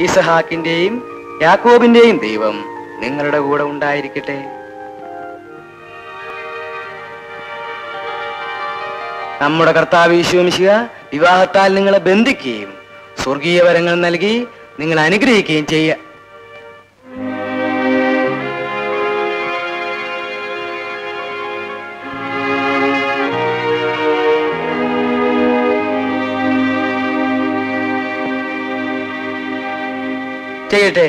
ഇസഹാക്കിന്റെയും യാക്കോബിന്റെയും ദൈവം നിങ്ങളുടെ കൂടെ ഉണ്ടായിരിക്കട്ടെ നമ്മുടെ കർത്താവ് ഈശോമിശിക വിവാഹത്താൽ നിങ്ങളെ ബന്ധിക്കുകയും സ്വർഗീയ വരങ്ങൾ നൽകി നിങ്ങൾ അനുഗ്രഹിക്കുകയും ചെയ്യുക ചെയ്യട്ടെ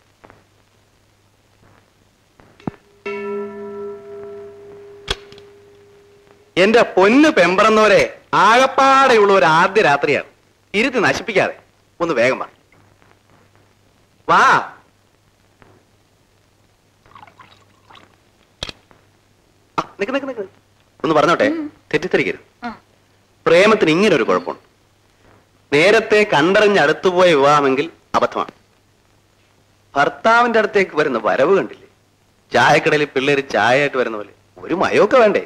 എന്റെ പൊന്ന് പെമ്പറന്നവരെ ആകപ്പാടെയുള്ള ഒരു ആദ്യ രാത്രിയാണ് ഇരുത്തി നശിപ്പിക്കാതെ ഒന്ന് വേഗം വാ വാ ആ, നിക്ക് നിക്ക് നിക്ക് ഒന്ന് പറഞ്ഞോട്ടെ തെറ്റിദ്ധരിക്കരുത് പ്രേമത്തിന് ഇങ്ങനെ ഒരു കുഴപ്പമുണ്ട് നേരത്തെ കണ്ടറിഞ്ഞ് അടുത്തുപോയ വിവാഹമെങ്കിൽ അബദ്ധമാണ് ഭർത്താവിന്റെ അടുത്തേക്ക് വരുന്ന വരവ് കണ്ടില്ലേ ചായക്കടയിൽ പിള്ളേര് ചായയായിട്ട് വരുന്ന പോലെ ഒരു മയമൊക്കെ വേണ്ടേ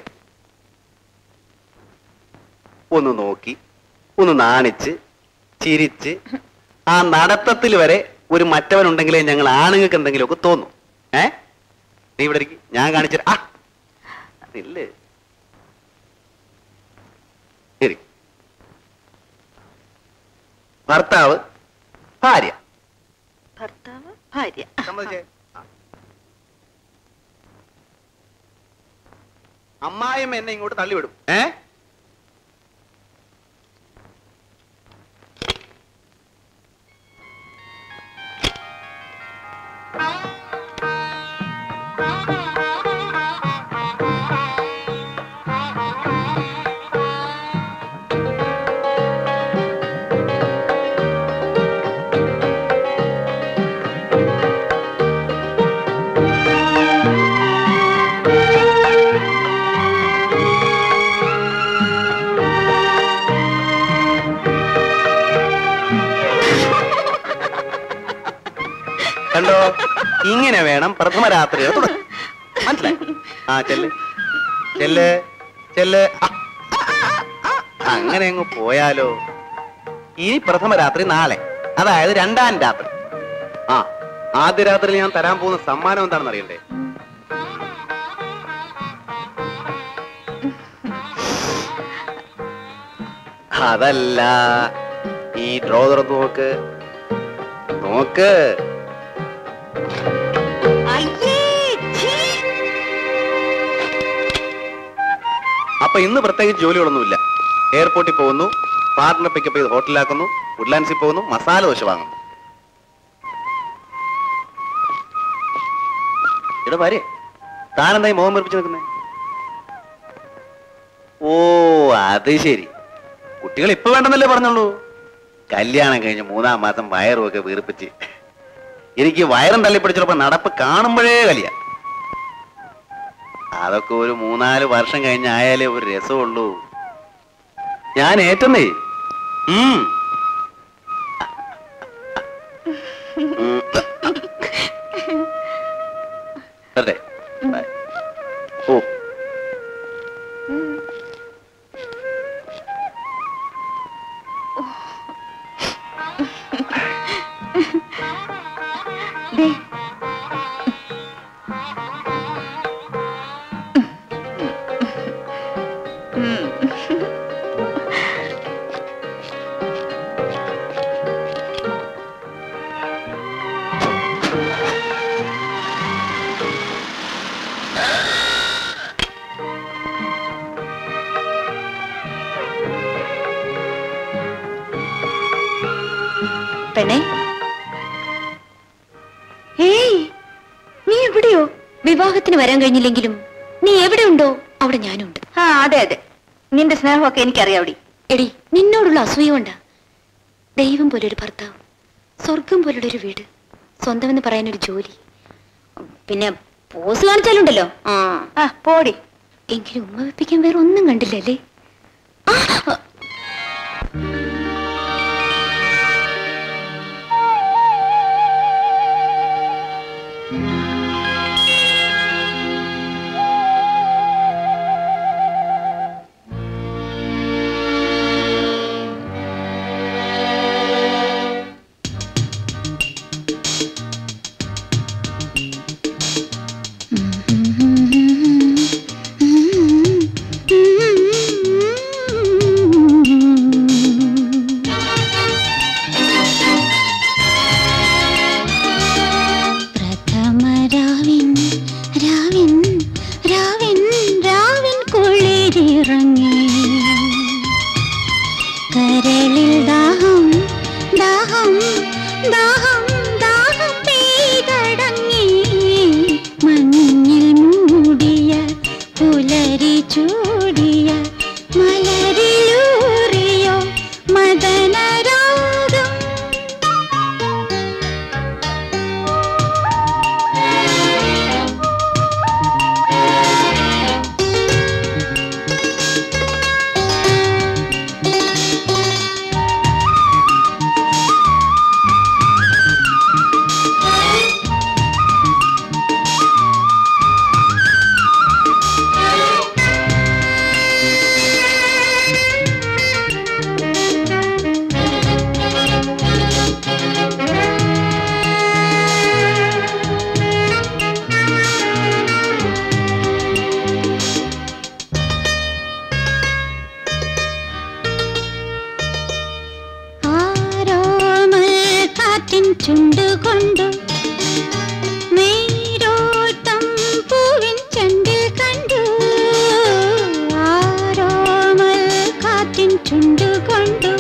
ഒന്ന് നോക്കി ഒന്ന് നാണിച്ച് ചിരിച്ച് ആ നടത്തത്തിൽ വരെ ഒരു മറ്റവനുണ്ടെങ്കിലേ ഞങ്ങൾ ആണുങ്ങൾക്ക് എന്തെങ്കിലുമൊക്കെ തോന്നും ഏ നീ ഇവിടെ ഇരിക്ക്. ഞാൻ കാണിച്ചു ആ ഇല്ലേ ശരി ഭർത്താവ് ഭാര്യ ഭർത്താവ് ഭാര്യ സമ്മതിച്ചേ ആ. അമ്മായിയമ്മ എന്നെ ഇങ്ങോട്ട് തള്ളിവിടും ഏ കണ്ടോ ഇങ്ങനെ വേണം പ്രഥമ രാത്രി തുടങ്ങാൻ മനസ്സിലായി ആ ചെല്ല് ചെല്ല് ചെല്ല് ആ, അങ്ങനെ അങ്ങ് പോയാലോ ഇനി പ്രഥമ രാത്രി നാളെ അതായത് രണ്ടാം രാത്രി ആ ആദ്യ രാത്രിയിൽ ഞാൻ തരാൻ പോകുന്ന സമ്മാനം എന്താണെന്ന് അറിയണ്ടേ അതല്ല ഈ ഡ്രോ തുറന്ന് നോക്ക് നോക്ക് അപ്പൊ ഇന്ന് പ്രത്യേകിച്ച് ജോലികളൊന്നുമില്ല എയർപോർട്ടിൽ പോകുന്നു പാർട്ട്ണർ പിക്കപ്പ് ചെയ്ത് ഹോട്ടലിലാക്കുന്നു വുഡ്ലാൻഡ്സിൽ പോകുന്നു മസാല ദോശ വാങ്ങുന്നു ഇവിടെ വരെ താനെന്തായി മോഹം വെറുപ്പിച്ച് നിൽക്കുന്നേ ഓ അത് ശരി കുട്ടികൾ ഇപ്പൊ വേണ്ടെന്നല്ലേ പറഞ്ഞുള്ളൂ കല്യാണം കഴിഞ്ഞ് മൂന്നാം മാസം വയറും ഒക്കെ വീർപ്പിച്ച് എനിക്ക് വയറും തള്ളിപ്പിടിച്ചപ്പോ നടപ്പ് കാണുമ്പോഴേ കലിയ അതൊക്കെ ഒരു മൂന്നാല് വർഷം കഴിഞ്ഞായാലേ ഒരു രസമുള്ളൂ ഞാൻ ഏറ്റന്നേ ഉം. ഉം. വരട്ടെ? ബൈ. ഓ ദേ, പെണ്ണേ ഏയ് നീ എവിടെയോ വിവാഹത്തിന് വരാൻ കഴിഞ്ഞില്ലെങ്കിലും നീ എവിടെ ഉണ്ടോ അവിടെ ഞാനുണ്ട് ആ അതെ അതെ നിന്റെ സ്നേഹമൊക്കെ എനിക്കറിയാവടി എടി നിന്നോടുള്ള അസൂയ കൊണ്ടാ ദൈവം പോലൊരു ഭർത്താവ് സ്വർഗം പോലുള്ളൊരു വീട് സ്വന്തമെന്ന് പറയാനൊരു ജോലി പിന്നെ പോസ് കാണിച്ചാലുണ്ടല്ലോ ആ ആ പോടി എങ്കിലും ഉമ്മ വെപ്പിക്കാൻ വേറെ ഒന്നും കണ്ടില്ലല്ലേ ആ, ആ. ചുണ്ടുകൊണ്ടു നീരോട്ടം പൂവിൻ ചണ്ടിൽ കണ്ടു ആരോമൽ കാറ്റിൻ ചുണ്ടുകൊണ്ടു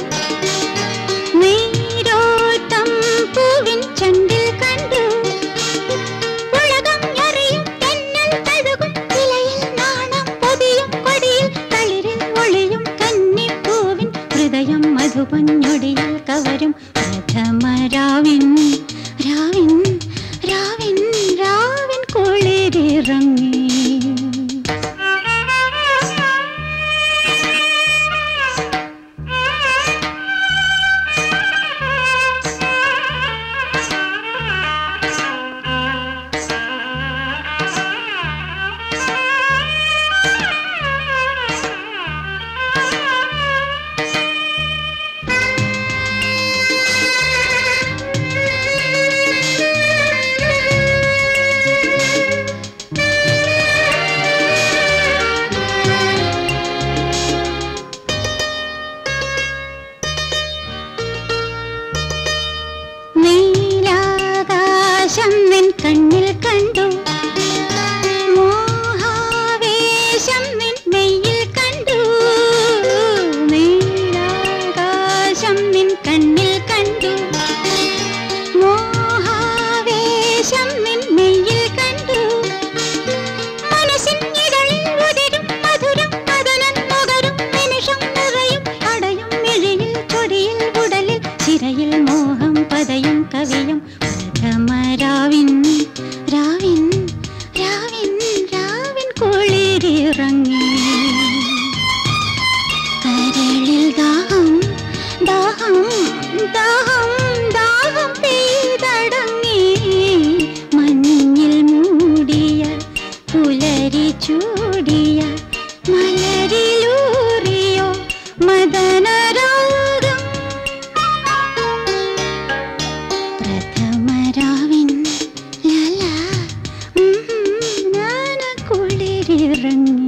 നീരോട്ടം പൂവിൻ ചണ്ടിൽ കണ്ടു ഉലകം അറിയും തെന്നൽ തഴുകും ഇലയിൽ നാണം പൊതിയും കൊടിയിൽ തളിരിൽ ഒളിയും കന്നിപ്പൂവിൻ ഹൃദയം മധുപൊഞ്ഞൊടിയിൽ കവരും പ്രഥമരാവിൻ രാവിൻ രാവിൻ രാവിൻ കുളിരിറങ്ങി നീലാകാശം നിൻ കണ്ണിൽ കണ്ടു മോഹാവേശം നിൻ നെയ്യിൽ കണ്ടു നീലാകാശം നിൻ കണ്ണിൽ കണ്ടു മോഹാവേശം നിൻ നെയ്യിൽ കണ്ടു മനസ്സിൻ ഇടളിൽ ഉതിരും മധുരം മദനൻ നുകരും നിമിഷം നിറയും അടയും മിഴിയിൽ ചൊടിയിൽ ഉടലിൽ ചിരയിൽ മോഹം പതയും കവിയും പ്രഥമരാവിൻ രാവിൻ രാവിൻ രാവിൻ കുളിരിറങ്ങി കരളിൽ ദാഹം ദാഹം ദാഹം ദാഹം പെയ്തടങ്ങി മഞ്ഞിൽ മൂടിയ പുലരി ചൂടിയ മലരിലൂറിയോ മദനരാഗം പ്രഥമരാവിൻ ലല നാന കുളിരിറങ്ങി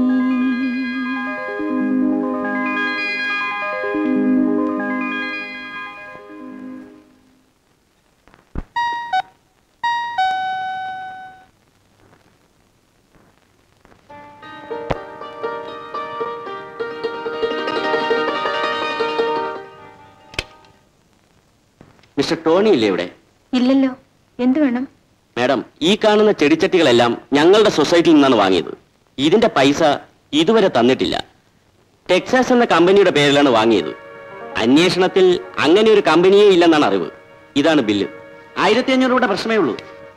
മിസ്റ്റർ ടോണി ഇല്ലേ ഇവിടെ ഇല്ലല്ലോ എന്തു വേണം മാഡം ഈ കാണുന്ന ചെടിച്ചട്ടികളെല്ലാം ഞങ്ങളുടെ സൊസൈറ്റിയിൽ നിന്നാണ് വാങ്ങിയത് ഇതിന്റെ പൈസ ഇതുവരെ തന്നിട്ടില്ല ടെക്സാസ് എന്ന കമ്പനിയുടെ പേരിലാണ് വാങ്ങിയത് അന്വേഷണത്തിൽ അങ്ങനെ ഒരു കമ്പനിയേ ഇല്ലെന്നാണ് അറിവ് ഇതാണ് ബില്ല് ആയിരത്തി അഞ്ഞൂറ് രൂപയുടെ പ്രശ്നമേ ഉള്ളൂ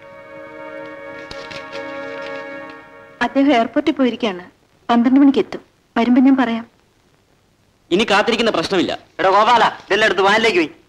അദ്ദേഹം എയർപോർട്ടിൽ പോയിരിക്കുകയാണ് പന്ത്രണ്ട് മണിക്ക് എത്തും വരുമ്പോ ഞാൻ പറയാം ഇനി കാത്തിരിക്കുന്ന പ്രശ്നമില്ല എടാ ഗോപാല ഇതെല്ലാം എടുത്ത് വാനിലേക്ക് പോയി